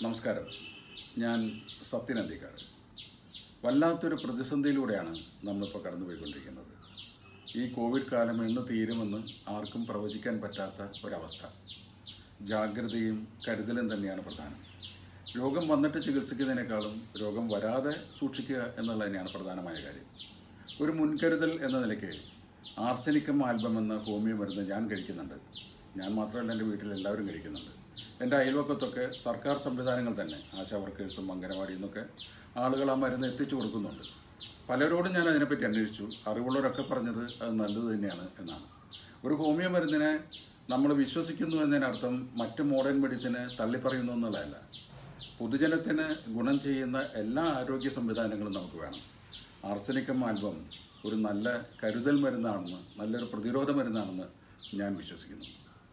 നമസ്കാരം ഞാൻ സത്യൻ അന്തിക്കാട് വല്ലാത്തൊരു പ്രതിസന്ധിയിലൂടെയാണ് നമ്മളിപ്പോൾ കടന്നുപോയിക്കൊണ്ടിരിക്കുന്നത് ഈ കോവിഡ് കാലം എന്ന് തീരുമെന്ന് ആർക്കും പ്രവചിക്കാൻ പറ്റാത്ത ഒരവസ്ഥ ജാഗ്രതയും കരുതലും തന്നെയാണ് പ്രധാനം രോഗം വന്നിട്ട് ചികിത്സിക്കുന്നതിനേക്കാളും രോഗം വരാതെ സൂക്ഷിക്കുക എന്നുള്ളത് തന്നെയാണ് പ്രധാനമായ കാര്യം ഒരു മുൻകരുതൽ എന്ന നിലയ്ക്ക് ആർസനിക്കം ആൽബം എന്ന ഹോമിയോ മരുന്ന് ഞാൻ കഴിക്കുന്നുണ്ട് ഞാൻ മാത്രമല്ല എൻ്റെ വീട്ടിൽ എല്ലാവരും കഴിക്കുന്നുണ്ട് എൻ്റെ അയൽവക്കത്തൊക്കെ സർക്കാർ സംവിധാനങ്ങൾ തന്നെ ആശാ വർക്കേഴ്സും അംഗനവാടിയിൽ നിന്നൊക്കെ ആളുകൾ ആ മരുന്ന് എത്തിച്ചു കൊടുക്കുന്നുണ്ട് പലരോടും ഞാൻ അതിനെപ്പറ്റി അന്വേഷിച്ചു അറിവുള്ളവരൊക്കെ പറഞ്ഞത് അത് നല്ലത് തന്നെയാണ് എന്നാണ് ഒരു ഹോമിയോ മരുന്നിനെ നമ്മൾ വിശ്വസിക്കുന്നു എന്നതിനർത്ഥം മറ്റ് മോഡേൺ മെഡിസിനെ തള്ളിപ്പറയുന്നു എന്നുള്ളതല്ല പൊതുജനത്തിന് ഗുണം ചെയ്യുന്ന എല്ലാ ആരോഗ്യ സംവിധാനങ്ങളും നമുക്ക് വേണം ആർസനിക്കം ആൽബം ഒരു നല്ല കരുതൽ മരുന്നാണെന്ന് നല്ലൊരു പ്രതിരോധ മരുന്നാണെന്ന് ഞാൻ വിശ്വസിക്കുന്നു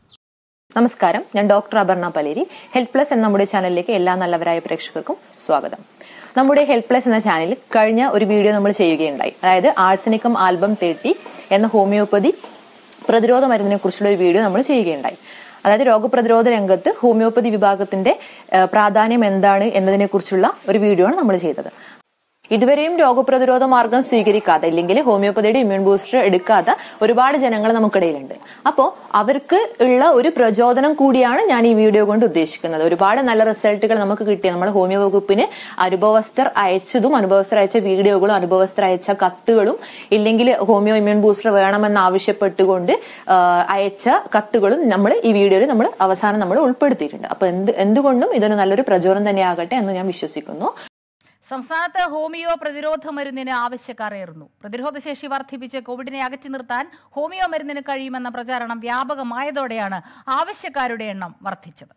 നമസ്കാരം ഞാൻ doctor Aparna Paleri health plus എന്ന നമ്മുടെ ചാനലിലേക്ക് എല്ലാ നല്ലവരായ പ്രേക്ഷകർക്കും സ്വാഗതം നമ്മുടെ ഹെൽത്ത് പ്ലസ് എന്ന ചാനലിൽ കഴിഞ്ഞ ഒരു വീഡിയോ നമ്മൾ ചെയ്യുകയുണ്ടായി അതായത് ആഴ്സനിക്കം ആൽബം തേർട്ടി എന്ന ഹോമിയോപ്പതി പ്രതിരോധ മരുന്നിനെ കുറിച്ചുള്ള ഒരു വീഡിയോ നമ്മൾ ചെയ്യുകയുണ്ടായി അതായത് രോഗപ്രതിരോധ രംഗത്ത് ഹോമിയോപ്പതി വിഭാഗത്തിന്റെ ഏഹ്, പ്രാധാന്യം എന്താണ് എന്നതിനെ കുറിച്ചുള്ള ഒരു വീഡിയോ ആണ് നമ്മൾ ചെയ്തത് ഇതുവരെയും രോഗപ്രതിരോധ മാർഗം സ്വീകരിക്കാതെ ഇല്ലെങ്കിൽ ഹോമിയോപ്പതിയുടെ ഇമ്മ്യൂൺ ബൂസ്റ്റർ എടുക്കാത്ത ഒരുപാട് ജനങ്ങൾ നമുക്കിടയിലുണ്ട് അപ്പോൾ അവർക്ക് ഉള്ള ഒരു പ്രചോദനം കൂടിയാണ് ഞാൻ ഈ വീഡിയോ കൊണ്ട് ഉദ്ദേശിക്കുന്നത് ഒരുപാട് നല്ല റിസൾട്ടുകൾ നമുക്ക് കിട്ടിയ നമ്മുടെ ഹോമിയോ വകുപ്പിന് അനുഭവസ്ഥർ അയച്ചതും അനുഭവസ്ഥർ അയച്ച വീഡിയോകളും അനുഭവസ്ഥർ അയച്ച കത്തുകളും ഇല്ലെങ്കിൽ ഹോമിയോ ഇമ്മ്യൂൺ ബൂസ്റ്റർ വേണമെന്ന് ആവശ്യപ്പെട്ടുകൊണ്ട് ആ, അയച്ച കത്തുകളും നമ്മൾ ഈ വീഡിയോയിൽ നമ്മൾ അവസാനം നമ്മൾ ഉൾപ്പെടുത്തിയിട്ടുണ്ട് അപ്പൊ എന്ത് എന്തുകൊണ്ടും ഇതൊരു നല്ലൊരു പ്രചോദനം തന്നെയാകട്ടെ എന്ന് ഞാൻ വിശ്വസിക്കുന്നു സംസ്ഥാനത്ത് ഹോമിയോ പ്രതിരോധ മരുന്നിന് ആവശ്യക്കാരേറുന്നു പ്രതിരോധശേഷി വർദ്ധിപ്പിച്ച് കോവിഡിനെ അകറ്റി നിർത്താൻ ഹോമിയോ മരുന്നിന് കഴിയുമെന്ന പ്രചാരണം വ്യാപകമായതോടെയാണ് ആവശ്യക്കാരുടെ എണ്ണം വർദ്ധിച്ചത്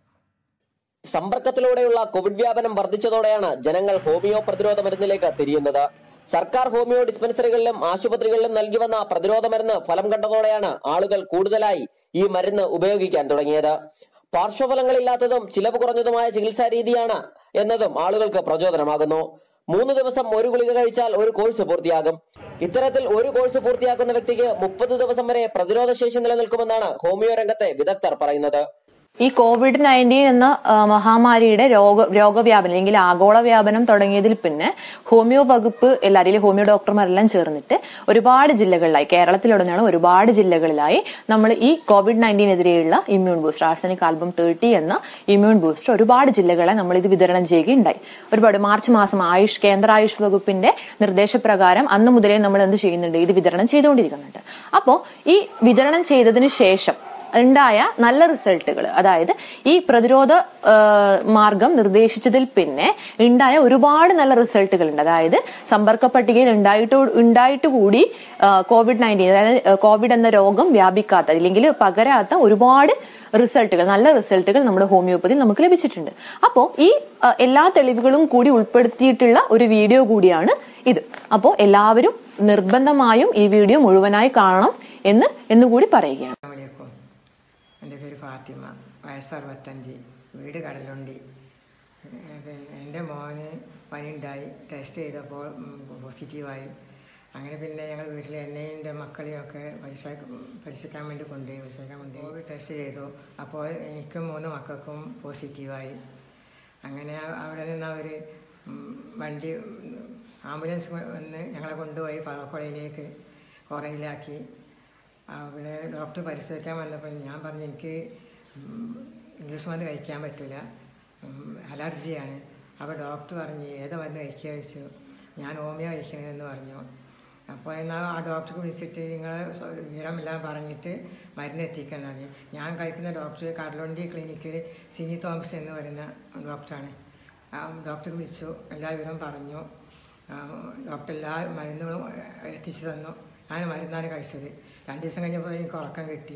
സമ്പർക്കത്തിലൂടെയുള്ള കോവിഡ് വ്യാപനം വർദ്ധിച്ചതോടെയാണ് ജനങ്ങൾ ഹോമിയോ പ്രതിരോധ മരുന്നിലേക്ക് തിരിയുന്നത് സർക്കാർ ഹോമിയോ ഡിസ്പെൻസറികളിലും ആശുപത്രികളിലും നൽകി വന്ന പ്രതിരോധ മരുന്ന് ഫലം കണ്ടതോടെയാണ് ആളുകൾ കൂടുതലായി ഈ മരുന്ന് ഉപയോഗിക്കാൻ തുടങ്ങിയത് പാർശ്വഫലങ്ങളില്ലാത്തതും ചിലവ് കുറഞ്ഞതുമായ ചികിത്സാ രീതിയാണ് എന്നതും ആളുകൾക്ക് പ്രചോദനമാകുന്നു മൂന്ന് ദിവസം ഒരു ഗുളിക കഴിച്ചാൽ ഒരു കോഴ്സ് പൂർത്തിയാകും ഇത്തരത്തിൽ ഒരു കോഴ്സ് പൂർത്തിയാക്കുന്ന വ്യക്തിക്ക് മുപ്പത് ദിവസം വരെ പ്രതിരോധ ശേഷി നിലനിൽക്കുമെന്നാണ് ഹോമിയോ രംഗത്തെ വിദഗ്ധർ പറയുന്നത് ഈ കോവിഡ് നയൻറ്റീൻ എന്ന ആ, മഹാമാരിയുടെ രോഗ രോഗവ്യാപനം അല്ലെങ്കിൽ ആഗോള വ്യാപനം തുടങ്ങിയതിൽ പിന്നെ ഹോമിയോ വകുപ്പ് എല്ലാവരും ഹോമിയോ ഡോക്ടർമാരെല്ലാം ചേർന്നിട്ട് ഒരുപാട് ജില്ലകളിലായി കേരളത്തിലുടനീളം ഒരുപാട് ജില്ലകളിലായി നമ്മൾ ഈ കോവിഡ് നയൻറ്റീനെതിരെയുള്ള immune booster arsenic album thirty എന്ന ഇമ്മ്യൂൺ ബൂസ്റ്റർ ഒരുപാട് ജില്ലകളെ നമ്മൾ ഇത് വിതരണം ചെയ്യുകയുണ്ടായി ഒരുപാട് മാർച്ച് മാസം ആയുഷ് കേന്ദ്ര ആയുഷ് വകുപ്പിന്റെ നിർദ്ദേശപ്രകാരം അന്ന് മുതലേ നമ്മൾ എന്ത് ചെയ്യുന്നുണ്ട് ഇത് വിതരണം ചെയ്തുകൊണ്ടിരിക്കുന്നുണ്ട് അപ്പോൾ ഈ വിതരണം ചെയ്തതിന് ശേഷം ഉണ്ടായ നല്ല റിസൾട്ടുകൾ അതായത് ഈ പ്രതിരോധ ആ, മാർഗം നിർദ്ദേശിച്ചതിൽ പിന്നെ ഉണ്ടായ ഒരുപാട് നല്ല റിസൾട്ടുകൾ ഉണ്ട് അതായത് സമ്പർക്ക പട്ടികയിൽ ഉണ്ടായിട്ട് ഉണ്ടായിട്ട് കൂടി ആ, കോവിഡ് നയൻറ്റീൻ അതായത് ആ, കോവിഡ് എന്ന രോഗം വ്യാപിക്കാത്ത അല്ലെങ്കിൽ പകരാത്ത ഒരുപാട് റിസൾട്ടുകൾ നല്ല റിസൾട്ടുകൾ നമ്മുടെ ഹോമിയോപ്പതിയിൽ നമുക്ക് ലഭിച്ചിട്ടുണ്ട് അപ്പോൾ ഈ ആ, എല്ലാ തെളിവുകളും കൂടി ഉൾപ്പെടുത്തിയിട്ടുള്ള ഒരു വീഡിയോ കൂടിയാണ് ഇത് അപ്പോൾ എല്ലാവരും നിർബന്ധമായും ഈ വീഡിയോ മുഴുവനായി കാണണം എന്ന് എന്നുകൂടി പറയുകയാണ് അസ്സലാമലൈക്കും എൻ്റെ പേര് ഫാത്തിമ വയസ്സ് അറുപത്തഞ്ച് വീട് കടലുണ്ടി ഏഹ് പിന്നെ എൻ്റെ മോന് പനിയുണ്ടായി ടെസ്റ്റ് ചെയ്തപ്പോൾ പോസിറ്റീവായി അങ്ങനെ പിന്നെ ഞങ്ങൾ വീട്ടിൽ എന്നെയും എൻ്റെ മക്കളെയും ഒക്കെ പരിശ പരിശോധിക്കാൻ വേണ്ടി കൊണ്ടുപോയി പരിശോധിക്കാൻ വേണ്ടി കോവിഡ് ടെസ്റ്റ് ചെയ്തു അപ്പോൾ എനിക്കും മൂന്ന് മക്കൾക്കും പോസിറ്റീവായി അങ്ങനെ അ- അവിടെ നിന്ന് അവർ വണ്ടി ഉം, ആംബുലൻസ് വന്ന് ഞങ്ങളെ കൊണ്ടുപോയി പറക്കോളയിലേക്ക് കുറയിലാക്കി അവിടെ ഡോക്ടർ പരിശോധിക്കാൻ വന്നപ്പോൾ ഞാൻ പറഞ്ഞു എനിക്ക് ഉം, ഇംഗ്ലീഷ് മരുന്ന് കഴിക്കാൻ പറ്റില്ല ഉം, അലർജിയാണ് അപ്പോൾ ഡോക്ടർ പറഞ്ഞു ഏത് മരുന്ന് കഴിക്കുക ചോദിച്ചു ഞാൻ ഹോമിയോ കഴിക്കണമെന്ന് പറഞ്ഞു അപ്പോൾ എന്നാൽ ആ ഡോക്ടർക്ക് വിളിച്ചിട്ട് നിങ്ങൾ വിവരമെല്ലാം പറഞ്ഞിട്ട് മരുന്ന് എത്തിക്കാൻ പറഞ്ഞു ഞാൻ കഴിക്കുന്ന ഡോക്ടർ കടലുണ്ടി ക്ലിനിക്കിൽ സിനി തോമസ് എന്ന് പറയുന്ന ഡോക്ടറാണ് ആ ഡോക്ടർക്ക് വിളിച്ചു എല്ലാ വിവരവും പറഞ്ഞു ആ, ഡോക്ടർ എല്ലാ മരുന്നുകളും എത്തിച്ചു തന്നു ഞാൻ മരുന്നാണ് കഴിച്ചത് രണ്ട് ദിവസം കഴിഞ്ഞപ്പോൾ എനിക്ക് ഉറക്കം കിട്ടി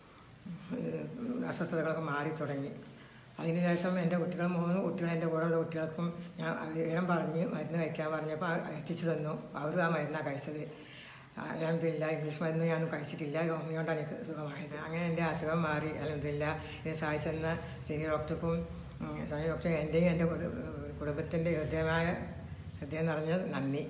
ഉം, അസ്വസ്ഥതകളൊക്കെ മാറി തുടങ്ങി അതിനുശേഷം എൻ്റെ കുട്ടികൾ മൂന്ന് കുട്ടികൾ എൻ്റെ കൂടെയുള്ള കുട്ടികൾക്കും ഞാൻ വിവരം പറഞ്ഞ് മരുന്ന് കഴിക്കാൻ പറഞ്ഞപ്പോൾ ആ എത്തിച്ചു തന്നു അവരും ആ മരുന്നാണ് കഴിച്ചത് അലഹമില്ല ഇംഗ്ലീഷ് മരുന്ന് ഞാൻ കഴിച്ചിട്ടില്ല ഹോമിയോണ്ടാണ് എനിക്ക് സുഖമായത് അങ്ങനെ എൻ്റെ അസുഖം മാറി അലഹമില്ല ഇത് സഹായിച്ചെന്ന സിനി ഡോക്ടർക്കും ഉം, സനി ഡോക്ടർ എൻ്റെയും എൻ്റെ കുടു- കുടുംബത്തിൻ്റെ ഹൃദയമായ ഹൃദയം നിറഞ്ഞ നന്ദി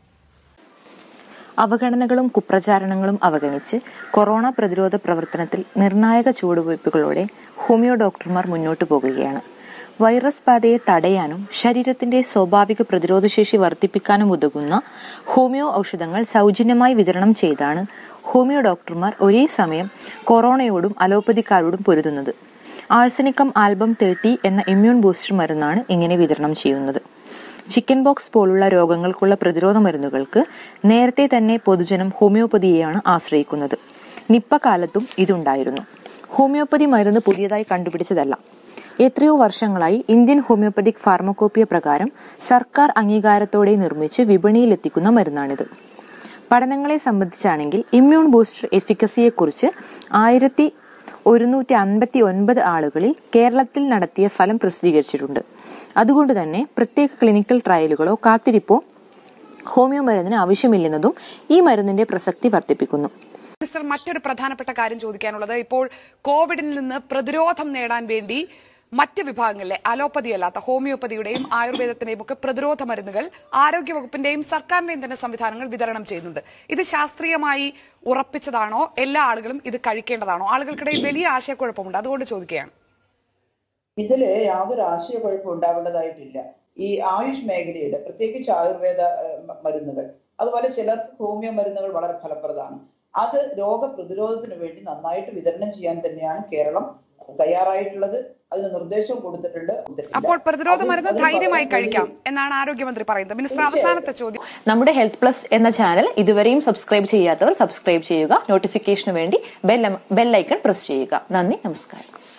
അവഗണനകളും കുപ്രചാരണങ്ങളും അവഗണിച്ച് കൊറോണ പ്രതിരോധ പ്രവർത്തനത്തിൽ നിർണായക ചുവടുവയ്പ്പുകളോടെ ഹോമിയോ ഡോക്ടർമാർ മുന്നോട്ടു പോകുകയാണ് വൈറസ് ബാധയെ തടയാനും ശരീരത്തിന്റെ സ്വാഭാവിക പ്രതിരോധശേഷി വർദ്ധിപ്പിക്കാനും ഉതകുന്ന ഹോമിയോ ഔഷധങ്ങൾ സൗജന്യമായി വിതരണം ചെയ്താണ് ഹോമിയോ ഡോക്ടർമാർ ഒരേ സമയം കൊറോണയോടും അലോപ്പതിക്കാരോടും പൊരുതുന്നത് ആഴ്സനിക്കം ആൽബം തേർട്ടി എന്ന ഇമ്മ്യൂൺ ബൂസ്റ്റർ മരുന്നാണ് ഇങ്ങനെ വിതരണം ചെയ്യുന്നത് ചിക്കൻ ബോക്സ് പോലുള്ള രോഗങ്ങൾക്കുള്ള പ്രതിരോധ മരുന്നുകൾക്ക് നേരത്തെ തന്നെ പൊതുജനം ഹോമിയോപ്പതിയെയാണ് ആശ്രയിക്കുന്നത് നിപ്പ കാലത്തും ഇതുണ്ടായിരുന്നു ഹോമിയോപ്പതി മരുന്ന് പുതിയതായി കണ്ടുപിടിച്ചതല്ല എത്രയോ വർഷങ്ങളായി ഇന്ത്യൻ ഹോമിയോപ്പതിക് ഫാർമക്കോപ്പിയ പ്രകാരം സർക്കാർ അംഗീകാരത്തോടെ നിർമ്മിച്ച് വിപണിയിലെത്തിക്കുന്ന മരുന്നാണിത് പഠനങ്ങളെ സംബന്ധിച്ചാണെങ്കിൽ ഇമ്മ്യൂൺ ബൂസ്റ്റർ എഫിക്കസിയെക്കുറിച്ച് ആയിരത്തി ഒരുന്നൂറ്റി അൻപത്തി ഒൻപത് ആളുകളിൽ കേരളത്തിൽ നടത്തിയ ഫലം പ്രസിദ്ധീകരിച്ചിട്ടുണ്ട് അതുകൊണ്ട് തന്നെ പ്രത്യേക ക്ലിനിക്കൽ ട്രയലുകളോ കാത്തിരിപ്പോ ഹോമിയോ മരുന്നിന് ആവശ്യമില്ലെന്നതും ഈ മരുന്നിന്റെ പ്രസക്തി വർദ്ധിപ്പിക്കുന്നു മിനിസ്റ്റർ മറ്റൊരു പ്രധാനപ്പെട്ട കാര്യം ചോദിക്കാനുള്ളത് ഇപ്പോൾ കോവിഡിൽ നിന്ന് പ്രതിരോധം നേടാൻ വേണ്ടി മറ്റ് വിഭാഗങ്ങളിലെ അലോപ്പതി അല്ലാത്ത ഹോമിയോപ്പതിയുടെയും ആയുർവേദത്തിന്റെയും ഒക്കെ പ്രതിരോധ മരുന്നുകൾ ആരോഗ്യവകുപ്പിന്റെയും സർക്കാരിന്റെയും തന്നെ സംവിധാനങ്ങൾ വിതരണം ചെയ്യുന്നുണ്ട് ഇത് ശാസ്ത്രീയമായി ഉറപ്പിച്ചതാണോ എല്ലാ ആളുകളും ഇത് കഴിക്കേണ്ടതാണോ ആളുകൾക്കിടയിൽ വലിയ ആശയക്കുഴപ്പമുണ്ട് അതുകൊണ്ട് ചോദിക്കുകയാണ് ഇതില് യാതൊരു ആശയക്കുഴപ്പം ഉണ്ടാവേണ്ടതായിട്ടില്ല ഈ ആയുഷ് മേഖലയുടെ പ്രത്യേകിച്ച് ആയുർവേദ ഏഹ്, മ- മരുന്നുകൾ അതുപോലെ ചിലർക്ക് ഹോമിയോ മരുന്നുകൾ വളരെ ഫലപ്രദമാണ് അത് രോഗപ്രതിരോധത്തിന് വേണ്ടി നന്നായിട്ട് വിതരണം ചെയ്യാൻ തന്നെയാണ് കേരളം തയ്യാറായിട്ടുള്ളത് അതിന് നിർദ്ദേശം കൊടുത്തിട്ടുണ്ട് അപ്പോൾ പ്രതിരോധ അതിന് മരുന്ന് അതിന് ധൈര്യമായി പകരം കഴിക്കാം എന്നാണ് ആരോഗ്യമന്ത്രി പറയുന്നത് മിനിസ്റ്റർ അവസാനത്തെ ചോദ്യം നമ്മുടെ ഹെൽത്ത് പ്ലസ് എന്ന ചാനൽ ഇതുവരെയും സബ്സ്ക്രൈബ് ചെയ്യാത്തവർ സബ്സ്ക്രൈബ് ചെയ്യുക നോട്ടിഫിക്കേഷന് വേണ്ടി ബെൽ ബെല്ലൈക്കൺ പ്രസ് ചെയ്യുക നന്ദി നമസ്കാരം